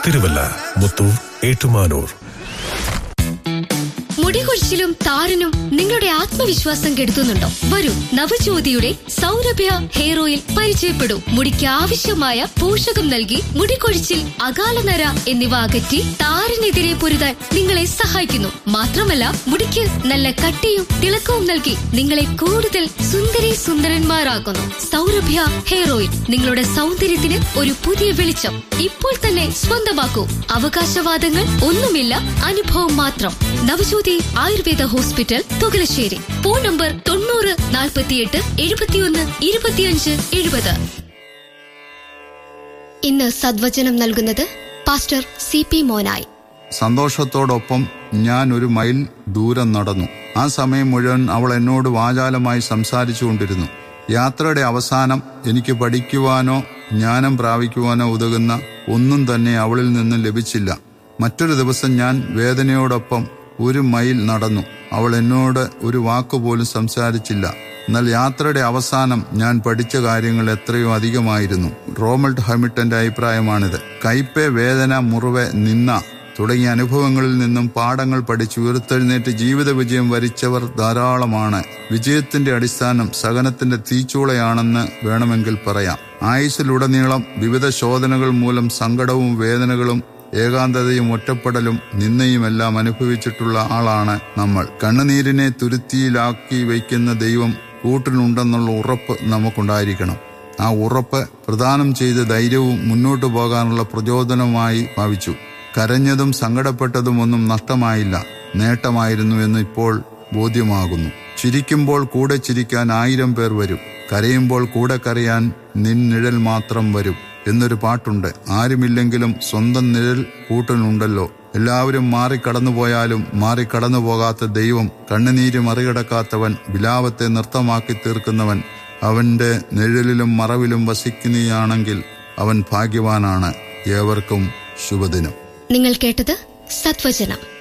തിരുവല്ല മുത്തൂർ ഏറ്റുമാനൂർ മുടികൊഴിച്ചിലും താരനും നിങ്ങളുടെ ആത്മവിശ്വാസം കെടുത്തുന്നുണ്ടോ വരൂ നവജ്യോതിയുടെ സൗരഭ്യ ഹെയർ ഓയിൽ പരിചയപ്പെടൂ മുടിക്ക് ആവശ്യമായ പോഷകം നൽകി മുടികൊഴിച്ചിൽ അകാലനര എന്നിവ അകറ്റി താരനെതിരെ പൊരുതാൻ നിങ്ങളെ സഹായിക്കുന്നു മാത്രമല്ല മുടിക്ക് നല്ല കട്ടിയും തിളക്കവും നൽകി നിങ്ങളെ കൂടുതൽ സുന്ദരി സുന്ദരന്മാരാക്കുന്നു സൗരഭ്യ ഹെയർ ഓയിൽ നിങ്ങളുടെ സൗന്ദര്യത്തിന് ഒരു പുതിയ വെളിച്ചം ഇപ്പോൾ തന്നെ സ്വന്തമാക്കൂ അവകാശവാദങ്ങൾ ഒന്നുമില്ല അനുഭവം മാത്രം Navajyothi Ayurveda hospital Thukalassery phone number തൊണ്ണൂറ് നാൽപ്പത്തിയെട്ട് എഴുപത്തിയൊന്ന് ഇരുപത്തിയഞ്ച് എഴുപത് ഇന്ന് സദ്വചനം നൽകുന്നത് പാസ്റ്റർ സി പി മോനായി സന്തോഷത്തോടൊപ്പം ഞാൻ ഒരു മൈൽ ദൂരം നടന്നു ആ സമയം മുഴുവൻ അവൾ എന്നോട് വാചാലമായി സംസാരിച്ചുകൊണ്ടിരുന്നു യാത്രയുടെ അവസാനം എനിക്ക് പഠിക്കുവാനോ ജ്ഞാനം പ്രാപിക്കുവാനോ ഉതകുന്ന ഒന്നും തന്നെ അവളിൽ നിന്ന് ലഭിച്ചില്ല മറ്റൊരു ദിവസം ഞാൻ വേദനയോടൊപ്പം ഒരു മൈൽ നടന്നു അവൾ എന്നോട് ഒരു വാക്കുപോലും സംസാരിച്ചില്ല എന്നാൽ യാത്രയുടെ അവസാനം ഞാൻ പഠിച്ച കാര്യങ്ങൾ എത്രയോ അധികമായിരുന്നു റോമൾട്ട് ഹമിട്ടന്റെ അഭിപ്രായമാണിത് കയ്പെ വേദന മുറിവ് നിന്ന തുടങ്ങിയ അനുഭവങ്ങളിൽ നിന്നും പാഠങ്ങൾ പഠിച്ച് ഉയർത്തെഴുന്നേറ്റ് ജീവിത വിജയം വരിച്ചവർ ധാരാളമാണ് വിജയത്തിന്റെ അടിസ്ഥാനം സഹനത്തിന്റെ തീച്ചൂളയാണെന്ന് വേണമെങ്കിൽ പറയാം ആയുസിലുടനീളം വിവിധ ശോധനകൾ മൂലം സങ്കടവും വേദനകളും ഏകാന്തതയും ഒറ്റപ്പെടലും നിന്നയുമെല്ലാം അനുഭവിച്ചിട്ടുള്ള ആളാണ് നമ്മൾ കണ്ണുനീരിനെ തുരുത്തിയിലാക്കി വയ്ക്കുന്ന ദൈവം കൂട്ടിനുണ്ടെന്നുള്ള ഉറപ്പ് നമുക്കുണ്ടായിരിക്കണം ആ ഉറപ്പ് പ്രദാനം ചെയ്ത ധൈര്യവും മുന്നോട്ടു പോകാനുള്ള പ്രചോദനമായി ഭാവിച്ചു കരഞ്ഞതും സങ്കടപ്പെട്ടതും ഒന്നും നഷ്ടമായില്ല നേട്ടമായിരുന്നു എന്ന് ഇപ്പോൾ ബോധ്യമാകുന്നു ചിരിക്കുമ്പോൾ കൂടെ ചിരിക്കാൻ ആയിരം പേർ വരും കരയുമ്പോൾ കൂടെ കരയാൻ നിൻ നിഴൽ മാത്രം വരും എന്നൊരു പാട്ടുണ്ട് ആരുമില്ലെങ്കിലും സ്വന്തം നിഴൽ കൂട്ടിനുണ്ടല്ലോ എല്ലാവരും മാറിക്കടന്നുപോയാലും മാറിക്കടന്നു പോകാത്ത ദൈവം കണ്ണുനീര് മറികടക്കാത്തവൻ വിലാപത്തെ നൃത്തമാക്കി തീർക്കുന്നവൻ അവന്റെ നിഴലിലും മറവിലും വസിക്കുന്നയാണെങ്കിൽ അവൻ ഭാഗ്യവാനാണ് ഏവർക്കും ശുഭദിനം നിങ്ങൾ കേട്ടത് സത്വചനം